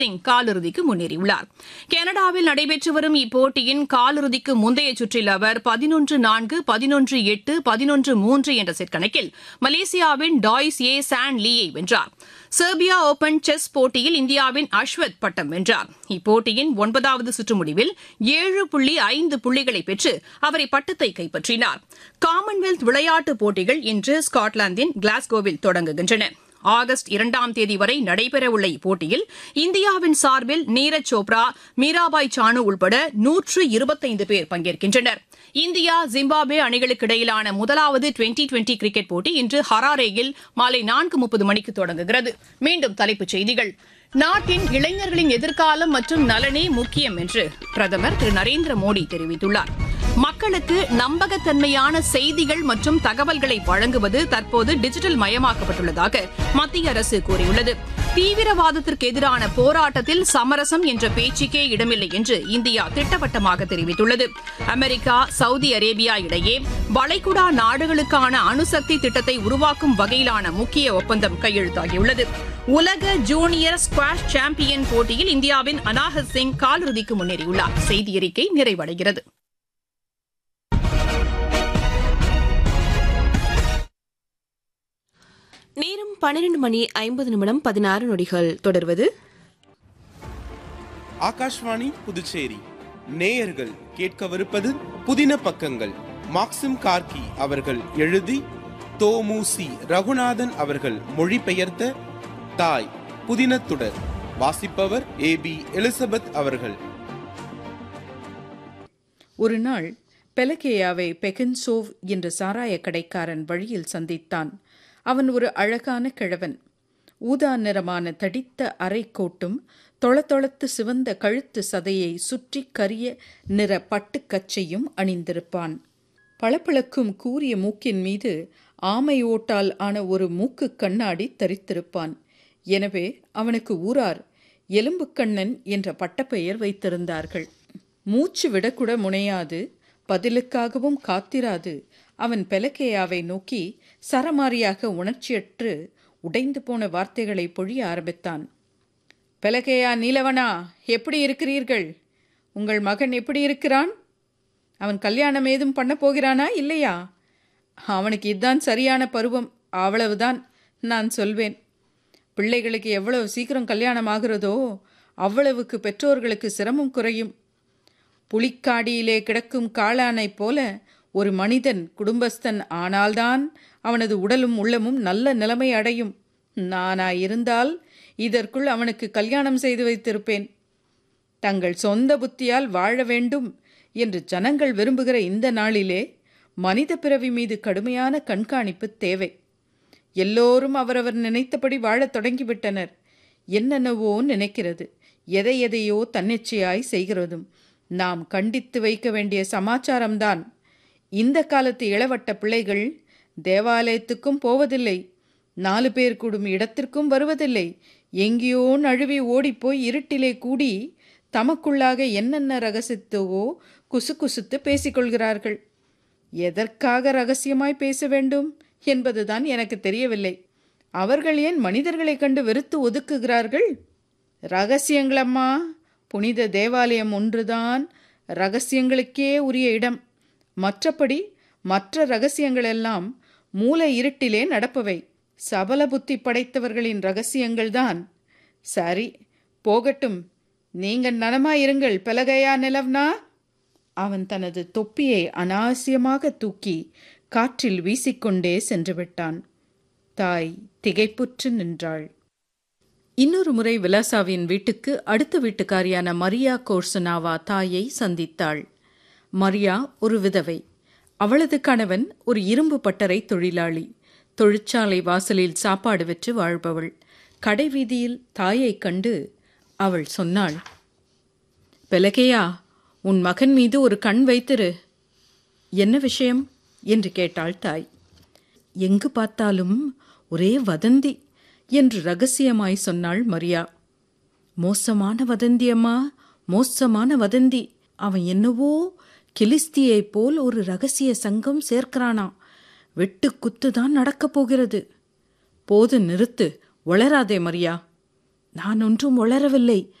சிங் காலிறுதிக்கு முன்னேறியுள்ளார் கனடாவில் நடைபெற்று வரும் இப்போட்டியின் காலிறுதிக்கு முந்தைய சுற்றில் அவர் பதினொன்று நான்கு பதினொன்று எட்டு பதினொன்று மூன்று என்ற செட் கணக்கில் மலேசியாவின் டாய்ஸ் ஏ சான் லீயை வென்றார் செர்பியா ஓபன் செஸ் போட்டியில் இந்தியாவின் அஸ்வத் பட்டம் வென்றார் இப்போட்டியின் ஒன்பதாவது சுற்று முடிவில் ஏழு புள்ளி ஐந்து புள்ளிகளை பெற்று அவர் இப்பட்டத்தை கைப்பற்றினார் காமன்வெல்த் விளையாட்டுப் போட்டிகள் இன்று ஸ்காட்லாந்தின் கிளாஸ்கோவில் தொடங்குகின்றன ஆகஸ்ட் இரண்டாம் தேதி வரை நடைபெறவுள்ள இப்போட்டியில் இந்தியாவின் சார்பில் நீரஜ் சோப்ரா மீராபாய் சானு உள்பட நூற்று இருபத்தைந்து பேர் பங்கேற்கின்றனர் இந்தியா ஜிம்பாப்வே அணிகளுக்கு இடையிலான முதலாவது டுவெண்டி டுவெண்டி கிரிக்கெட் போட்டி இன்று ஹராரேயில் மாலை நான்கு முப்பது மணிக்கு தொடங்குகிறது மீண்டும் தலைப்புச் செய்திகள் நாட்டின் இளைஞர்களின் எதிர்காலம் மற்றும் நலனே முக்கியம் என்று பிரதமர் திரு நரேந்திர மோடி தெரிவித்துள்ளார் மக்களுக்கு நம்பகத்தன்மையான செய்திகள் மற்றும் தகவல்களை வழங்குவது தற்போது டிஜிட்டல் மயமாக்கப்பட்டுள்ளதாக மத்திய அரசு கூறியுள்ளது தீவிரவாதத்திற்கு எதிரான போராட்டத்தில் சமரசம் என்ற பேச்சுக்கே இடமில்லை என்று இந்தியா திட்டவட்டமாக தெரிவித்துள்ளது அமெரிக்கா சவுதி அரேபியா இடையே வளைகுடா நாடுகளுக்கான அணுசக்தி திட்டத்தை உருவாக்கும் வகையிலான முக்கிய ஒப்பந்தம் கையெழுத்தாகியுள்ளது உலக ஜூனியர் ஸ்குவாஷ் சாம்பியன் போட்டியில் இந்தியாவின் அனாஹத் சிங் காலிறுதிக்கு முன்னேறியுள்ளார் செய்தி அறிக்கை நிறைவடைகிறது நேரம் பன்னிரண்டு மணி ஐம்பது நிமிடம் பதினாறு நொடிகள் தொடர்வது ஆகாஷ்வாணி புதுச்சேரி நேயர்கள் கேட்கவிருப்பது புதின பக்கங்கள் மாக்சிம் கார்கி அவர்கள் எழுதி தோமுசி ரகுநாதன் அவர்கள் மொழிபெயர்த்த தாய் புதினத்துடர் வாசிப்பவர் ஏ பி எலிசபெத் அவர்கள் ஒரு நாள் பெலகேயாவை பெகன்சோவ் என்ற சாராய கடைக்காரன் வழியில் சந்தித்தான் அவன் ஒரு அழகான கிழவன் ஊதா நிறமான தடித்த அரைக்கோட்டும் தொளதொளத்து சிவந்த கழுத்து சதையை சுற்றி கரிய நிற பட்டுக்கச்சையும் அணிந்திருப்பான் பளபளக்கும் கூரிய மூக்கின் மீது ஆமை ஓட்டால் ஆன ஒரு மூக்கு கண்ணாடி தரித்திருப்பான் எனவே அவனுக்கு ஊரார் எலும்புக்கண்ணன் என்ற பட்டப்பெயர் வைத்திருந்தார்கள் மூச்சு விடக்கூட முனையாது பதிலுக்காகவும் காத்திராது அவன் பெலக்கேயாவை நோக்கி சரமாரியாக உணர்ச்சியற்று உடைந்து போன வார்த்தைகளை பொழிய ஆரம்பித்தான் பெலகேயா நீலவனா எப்படி இருக்கிறீர்கள் உங்கள் மகன் எப்படி இருக்கிறான் அவன் கல்யாணம் ஏதும் பண்ண போகிறானா இல்லையா அவனுக்கு இதுதான் சரியான பருவம் அவ்வளவுதான் நான் சொல்வேன் பிள்ளைகளுக்கு எவ்வளவு சீக்கிரம் கல்யாணம் ஆகிறதோ அவ்வளவுக்கு பெற்றோர்களுக்கு சிரமம் குறையும் புலிக்காடியிலே கிடக்கும் காளானைப் போல ஒரு மனிதன் குடும்பஸ்தன் ஆனால்தான் அவனது உடலும் உள்ளமும் நல்ல நிலைமை அடையும் நானாயிருந்தால் இதற்குள் அவனுக்கு கல்யாணம் செய்து வைத்திருப்பேன் தங்கள் சொந்த புத்தியால் வாழ வேண்டும் என்று ஜனங்கள் விரும்புகிற இந்த நாளிலே மனித பிறவி மீது கடுமையான கண்காணிப்பு தேவை எல்லோரும் அவரவர் நினைத்தபடி வாழத் தொடங்கிவிட்டனர் என்னென்னவோ நினைக்கிறது எதை எதையோ தன்னிச்சையாய் செய்கிறதும் நாம் கண்டித்து வைக்க வேண்டிய சமாச்சாரம்தான் இந்த காலத்து இளவட்ட பிள்ளைகள் தேவாலயத்துக்கும் போவதில்லை நாலு பேர் கூடும் இடத்திற்கும் வருவதில்லை எங்கேயோ நழுவி ஓடிப்போய் இருட்டிலே கூடி தமக்குள்ளாக என்னென்ன ரகசியத்தவோ குசு குசுத்து பேசிக்கொள்கிறார்கள் எதற்காக ரகசியமாய் பேச வேண்டும் என்பதுதான் எனக்கு தெரியவில்லை அவர்கள் ஏன் மனிதர்களைக் கண்டு வெறுத்து ஒதுக்குகிறார்கள் ரகசியங்களம்மா புனித தேவாலயம் ஒன்றுதான் ரகசியங்களுக்கே உரிய இடம் மற்றபடி மற்ற ரகசியங்களெல்லாம் மூல இருட்டிலே நடப்பவை சபல புத்தி படைத்தவர்களின் ரகசியங்கள்தான் சரி போகட்டும் நீங்க நலமாயிருங்கள் பலகையா நிலவ்னா அவன் தனது தொப்பியை அனாவசியமாக தூக்கி காற்றில் வீசிக்கொண்டே சென்று விட்டான் தாய் திகைப்புற்று நின்றாள் இன்னொரு முறை விலாசாவின் வீட்டுக்கு அடுத்த வீட்டுக்காரியான மரியா கோர்சனாவா தாயை சந்தித்தாள் மரியா ஒரு விதவை அவளது கணவன் ஒரு இரும்பு பட்டறை தொழிலாளி தொழிற்சாலை வாசலில் சாப்பாடு விற்று வாழ்பவள் கடை வீதியில் தாயைக் கண்டு அவள் சொன்னாள் பெலகேயா உன் மகன் மீது ஒரு கண் வைத்திரு என்ன விஷயம் என்று கேட்டாள் தாய் எங்கு பார்த்தாலும் ஒரே வதந்தி என்று ரகசியமாய் சொன்னாள் மரியா மோசமான வதந்தி அம்மா மோசமான வதந்தி அவன் என்னவோ கிலிஸ்தியைப் போல் ஒரு ரகசிய சங்கம் சேர்க்கிறானா வெட்டு குத்து தான் நடக்கப் போகிறது போது நிறுத்து வளராதே மரியா நான் ஒன்றும் உளரவில்லை